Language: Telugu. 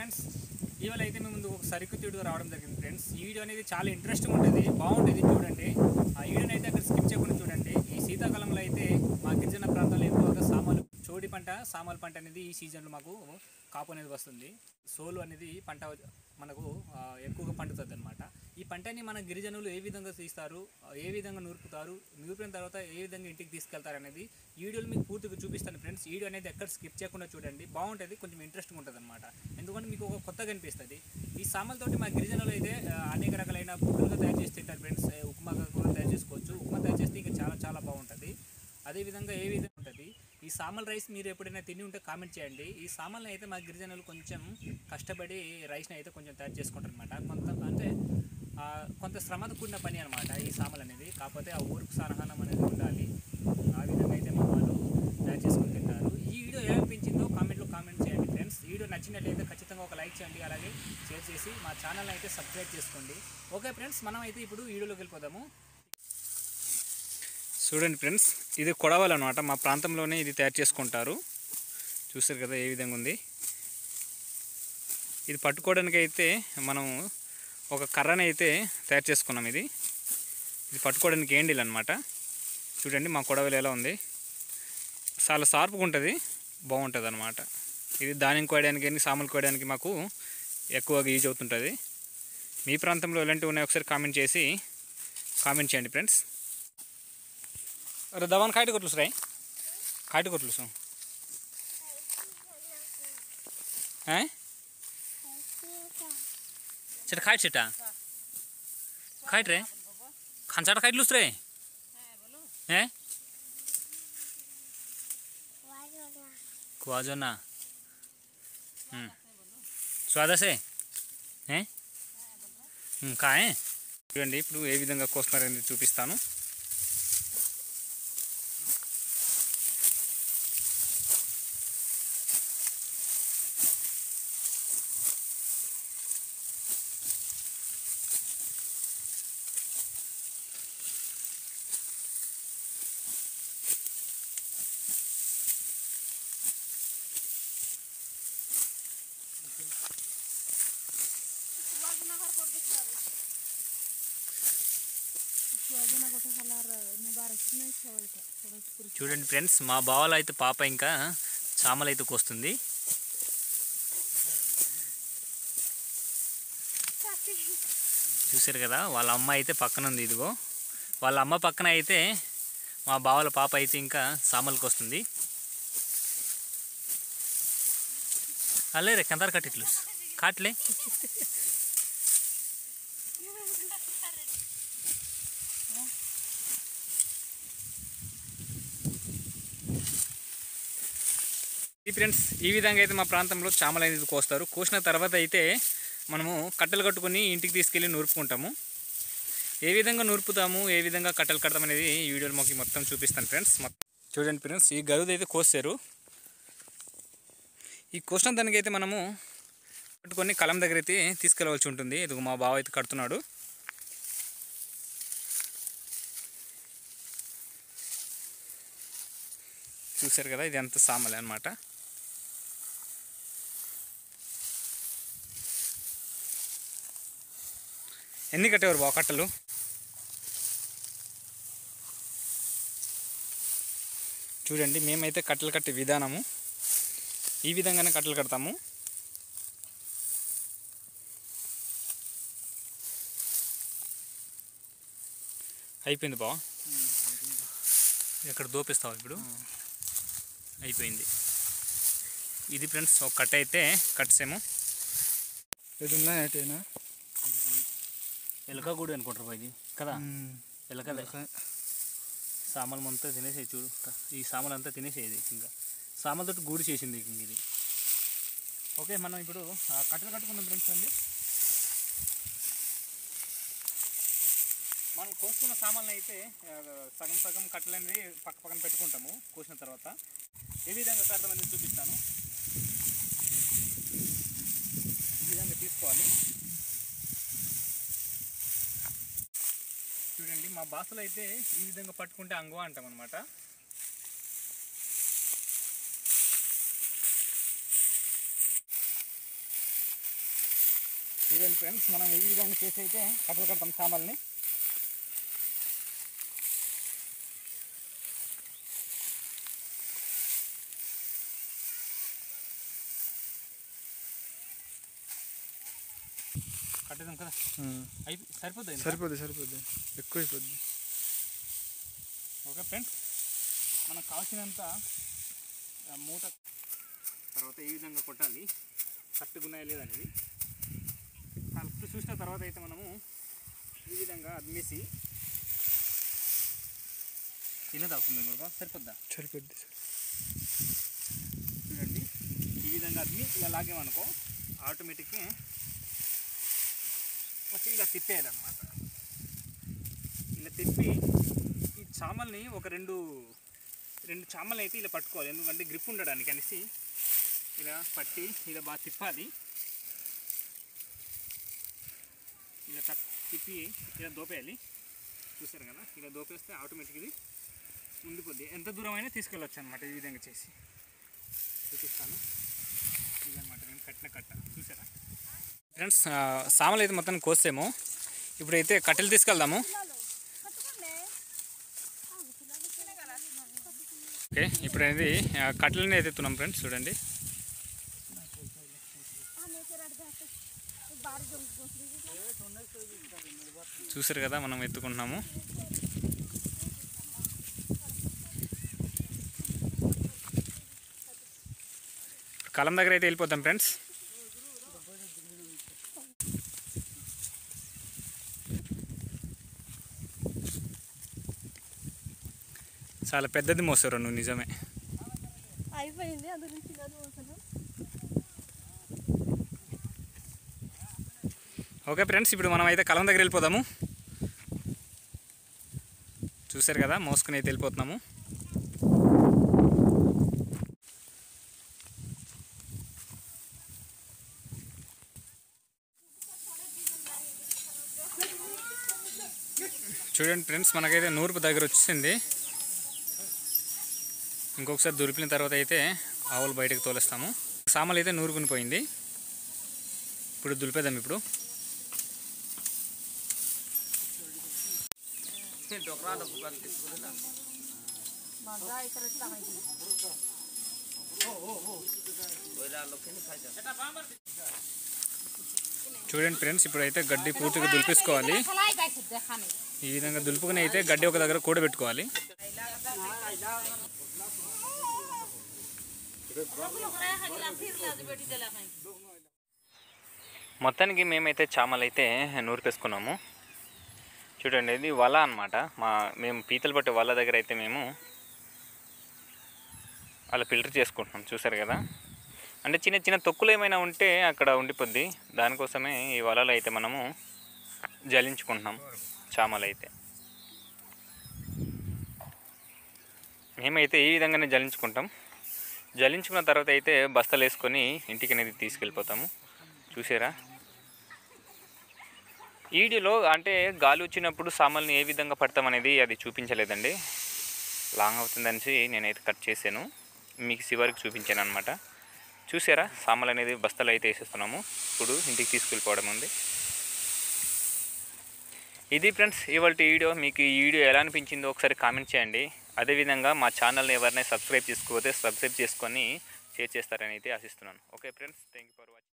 ఫ్రెండ్స్ ఇవాళ అయితే మేము ముందు ఒక సరికొత్త వీడియో రావడం జరిగింది ఫ్రెండ్స్ ఈ వీడియో అనేది చాలా ఇంట్రెస్టింగ్ ఉంటుంది బాగుంటుంది చూడండి ఆ వీడియోని అయితే అక్కడ స్కిప్ చేయకుండా చూడండి ఈ శీతాకాలంలో అయితే మా గిరిజన ప్రాంతాల్లో ఎక్కువగా సామాలు చోడి పంట సామాల పంట అనేది ఈ సీజన్లో మాకు కాపు అనేది వస్తుంది సోలు అనేది పంట మనకు ఆ, ఎక్కువగా పండుతుంది అనమాట ఈ పంటని మన గిరిజనులు ఏ విధంగా తీస్తారు ఆ, ఏ విధంగా నూరుపుతారు నూరిపిన తర్వాత ఏ విధంగా ఇంటికి తీసుకెళ్తారు అనేది ఈ వీడియోలో మీకు పూర్తిగా చూపిస్తాను ఫ్రెండ్స్ ఈ వీడియో అనేది ఎక్కడ స్కిప్ చేయకుండా చూడండి బాగుంటుంది కొంచెం ఇంట్రెస్టింగ్ ఉంటుంది అనమాట ఎందుకంటే మీకు ఒక కొత్తగా అనిపిస్తుంది ఈ సామాన్లతోటి మా గిరిజనులు అయితే ఆ, అనేక రకాలైన ఫుడ్లుగా తయారు చేసి తింటారు ఫ్రెండ్స్ ఉప్మా కూడా తయారు చేసుకోవచ్చు ఉప్మా తయారు చేస్తే ఇంకా చాలా చాలా బాగుంటుంది అదేవిధంగా ఏ విధంగా ఉంటుంది ఈ సామల్ రైస్ మీరు ఎప్పుడైనా తిని ఉంటే కామెంట్ చేయండి ఈ సామల్ని అయితే మా గిరిజనులు కొంచెం కష్టపడి రైస్ని అయితే కొంచెం తయారు చేసుకుంటారు అనమాట కొంత అంటే ఆ, కొంత శ్రమతో కూడిన పని అనమాట ఈ సామల్ అనేది కాకపోతే ఆ ఊరికి సహనం అనేది ఉండాలి ఆ విధంగా అయితే మా వాళ్ళు తయారు చేసుకొని తింటారు ఈ వీడియో ఎలా అనిపించిందో కామెంట్లో కామెంట్ చేయండి ఫ్రెండ్స్ ఈ వీడియో నచ్చినట్లయితే ఖచ్చితంగా ఒక లైక్ చేయండి అలాగే షేర్ చేసి మా ఛానల్ని అయితే సబ్స్క్రైబ్ చేసుకోండి ఓకే ఫ్రెండ్స్ మనం అయితే ఇప్పుడు వీడియోలోకి వెళ్ళిపోదాము చూడండి ఫ్రెండ్స్ ఇది కొడవలు అనమాట మా ప్రాంతంలోనే ఇది తయారు చేసుకుంటారు చూస్తారు కదా ఏ విధంగా ఉంది ఇది పట్టుకోవడానికి అయితే మనం ఒక కర్రని అయితే తయారు చేసుకున్నాం ఇది ఇది పట్టుకోవడానికి ఏండిల్ అనమాట చూడండి మా కొడవలు ఎలా ఉంది చాలా షార్ప్గా ఉంటుంది బాగుంటుంది అనమాట ఇది ధాన్యం కోయడానికి కానీ సాములు కోయడానికి మాకు ఎక్కువగా యూజ్ అవుతుంటుంది మీ ప్రాంతంలో ఎలాంటివి ఉన్నాయో ఒకసారి కామెంట్ చేసి కామెంట్ చేయండి ఫ్రెండ్స్ अरे दवान खायट करतलूस रे खायट करतलूस हैं সেটা খাইট সেটা খাইট রে খানসাটা খাইটলুস রে হ্যাঁ খুয়াজো না হুম స్వాద సే కాయే చూడండి ఇప్పుడు ఏ విధంగా కోస్తున్నారనేది చూపిస్తాను చూడండి ఫ్రెండ్స్ మా బావలో అయితే పాప ఇంకా చామలు అయితే కోస్తుంది చూసారు కదా వాళ్ళ అమ్మ అయితే పక్కన ఉంది ఇదిగో వాళ్ళ అమ్మ పక్కన అయితే మా బావల పాప అయితే ఇంకా సామలకు వస్తుంది అల్లే రే కందారు కట్టిట్లు కాట్లే ఈ ఫ్రెండ్స్ ఈ విధంగా అయితే మా ప్రాంతంలో చామలు అనేది కోస్తారు కోసిన తర్వాత అయితే మనము కట్టెలు కట్టుకొని ఇంటికి తీసుకెళ్ళి నూరుపుకుంటాము ఏ విధంగా నూరుపుతాము ఏ విధంగా కట్టెలు కడతాం అనేది ఈ వీడియోలో మాకు మొత్తం చూపిస్తాను ఫ్రెండ్స్ మొత్తం చూడండి ఫ్రెండ్స్ ఈ గరువు అయితే కోస్తారు ఈ కోసిన దానికి అయితే మనము కట్టుకొని కలం దగ్గర అయితే తీసుకెళ్ళవలసి ఉంటుంది ఇది మా బావ అయితే కడుతున్నాడు చూశారు కదా ఇది ఎంత సామలే అనమాట ఎన్ని కట్టేవారు బావ కట్టలు చూడండి మేమైతే కట్టెలు కట్టే విధానము ఈ విధంగానే కట్టెలు కడతాము అయిపోయింది బావ ఇక్కడ దోపిస్తావు ఇప్పుడు అయిపోయింది ఇది ఫ్రెండ్స్ ఒక కట్ అయితే కట్సేము ఇది ఉన్నాయి అటేనా ఎలక గూడు అనుకుంటారు బా ఇది కదా ఎలకదే సామాన్ అంతా తినేసేది చూడు ఈ సామాన్ అంతా తినేసేది ఇంకా సామాన్తో గూడు చేసింది ఇంక ఇది ఓకే మనం ఇప్పుడు ఆ కట్టెలు కట్టుకున్నాం ఫ్రెండ్స్ అండి మనం కోసుకున్న సామాన్లు అయితే ఆ, సగం సగం కట్టెలు అనేది పక్క పక్కన పెట్టుకుంటాము కోసిన తర్వాత ఏ విధంగా కడతాం అనేది చూపిస్తాను ఈ విధంగా తీసుకోవాలి చూడండి మా భాషలో అయితే ఈ విధంగా పట్టుకుంటే అంగువ అంటాం అనమాట చూడండి ఫ్రెండ్స్ మనం ఈ విధంగా చేసి అయితే కట్టలు కడతాం సామాన్ని కట్టేదాం కదా అయిపో సరిపోతుంది ఇంకా? సరిపోద్ది సరిపోద్ది ఎక్కువ అయిపోద్ది ఓకే ఫ్రెండ్స్ మనకు కావాల్సినంత ఆ, మూట తర్వాత ఈ విధంగా కొట్టాలి కట్టుకున్నాయా లేదనేది కరెక్ట్ చూసిన తర్వాత అయితే మనము ఈ విధంగా అద్మేసి తినది అవుతుంది కూడా సరిపోద్దా సరిపోద్ది చూడండి ఈ విధంగా అద్మి ఇలా లాగామనుకో ఆటోమేటిక్గా వచ్చి ఇలా తిప్పేయాలన్నమాట ఇలా తిప్పి ఈ చామల్ని ఒక రెండు రెండు చామల్ని అయితే ఇలా పట్టుకోవాలి ఎందుకంటే గ్రిప్ ఉండడానికి అనేసి ఇలా పట్టి ఇలా బాగా తిప్పాలి ఇలా తప్ తిప్పి ఇలా దోపేయాలి చూసారు కదా ఇలా దోపేస్తే ఆటోమేటిక్ ఇది ఉండిపోద్ది ఎంత దూరం అయినా తీసుకెళ్ళొచ్చు అనమాట ఈ విధంగా చేసి చూపిస్తాను ఇదన్నమాట నేను కట్టిన కట్ట చూసారా ఫ్రెండ్స్ సామలు అయితే మొత్తం కోసేమో ఇప్పుడైతే కట్టెలు తీసుకెళ్దాము ఓకే ఇప్పుడు అనేది ఆ, కట్టెలని అయితే ఎత్తుతున్నాం ఫ్రెండ్స్ చూడండి చూసారు కదా మనం ఎత్తుకుంటున్నాము కలం దగ్గర అయితే వెళ్ళిపోతాం ఫ్రెండ్స్ చాలా పెద్దది మోసారు నువ్వు నిజమే అయిపోయింది అందు నుంచి కాదు అసలు ఓకే ఫ్రెండ్స్ ఇప్పుడు మనం అయితే కలం దగ్గర వెళ్ళిపోదాము చూసారు కదా మోసుకుని అయితే వెళ్ళిపోతున్నాము చూడండి ఫ్రెండ్స్ మనకైతే నూర్పు దగ్గర వచ్చింది ఇంకొకసారి దులిపిన తర్వాత అయితే ఆవులు బయటకు తోలేస్తాము సామాన్లు అయితే నూరుకుని పోయింది ఇప్పుడు దులిపేద్దాం ఇప్పుడు చూడండి ఫ్రెండ్స్ ఇప్పుడైతే గడ్డి పూర్తిగా దులిపేసుకోవాలి ఈ విధంగా దులుపుకుని అయితే గడ్డి ఒక దగ్గర కూడబెట్టుకోవాలి మొత్తానికి మేమైతే చామలు అయితే నూరిపేసుకున్నాము చూడండి ఇది వల అన్నమాట మా మేము పీతలు పట్టే వల దగ్గర అయితే మేము అలా ఫిల్టర్ చేసుకుంటున్నాం చూసారు కదా అంటే చిన్న చిన్న తొక్కులు ఏమైనా ఉంటే అక్కడ ఉండిపోద్ది దానికోసమే ఈ వలలో అయితే మనము జలించుకుంటున్నాం చామలు అయితే మేమైతే ఈ విధంగానే జలించుకుంటాం జలించుకున్న తర్వాత అయితే బస్తాలు వేసుకొని ఇంటికి అనేది తీసుకెళ్ళిపోతాము చూసారా ఈ వీడియోలో అంటే గాలి వచ్చినప్పుడు సామాన్లు ఏ విధంగా పడతాం అనేది అది చూపించలేదండి లాంగ్ అవుతుందనేసి నేనైతే కట్ చేశాను మీకు చివరికి చూపించాను అనమాట చూసారా సామాన్లు అనేది బస్తాలు అయితే వేసేస్తున్నాము ఇప్పుడు ఇంటికి తీసుకెళ్ళిపోవడం ఉంది ఇది ఫ్రెండ్స్ ఇవాళ వీడియో మీకు ఈ వీడియో ఎలా అనిపించిందో ఒకసారి కామెంట్ చేయండి అదేవిధంగా మా ఛానల్ని ఎవరైనా సబ్స్క్రైబ్ చేసుకోకపోతే సబ్స్క్రైబ్ చేసుకొని షేర్ చేస్తారని అయితే ఆశిస్తున్నాను okay friends thank you for watching